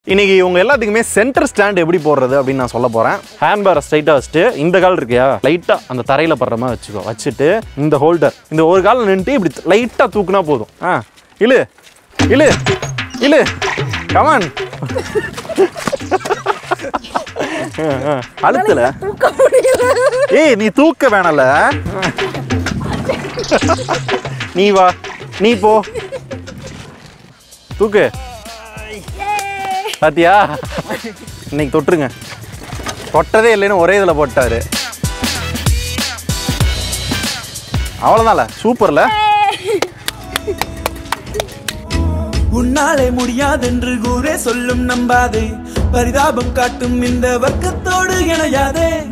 இன்னைக்கு உங்க எல்லாத்துக்குமே சென்டர் ஸ்டாண்ட் எப்படி போடுறது அப்படின்னு நான் சொல்ல போறேன் ஹேண்ட் பேரை ஸ்ட்ரைட்டா வச்சுட்டு இந்த கால் இருக்கியா லைட்டா அந்த தரையில படுற மாதிரி வச்சுக்கோ வச்சுட்டு இந்த ஹோல்டர் இந்த ஒரு கால் நின்றுட்டு இப்படி லைட்டா தூக்குனா போதும் ஆ இழு இழு இழு கமான் அழுத்தல தூக்க முடியல ஏய் நீ தூக்க வேணால நீ வா நீ போ தூக்கு பாத்தியா இன்னைக்கு தொட்டுருங்க தொட்டதே இல்லைன்னு ஒரே இதில் போட்டாரு அவ்வளோதான்ல சூப்பர்ல உன்னாலே முடியாதென்று கூறே சொல்லும் நம்பாதே பரிதாபம் காட்டும் இந்த வர்க்கத்தோடு இணையாதே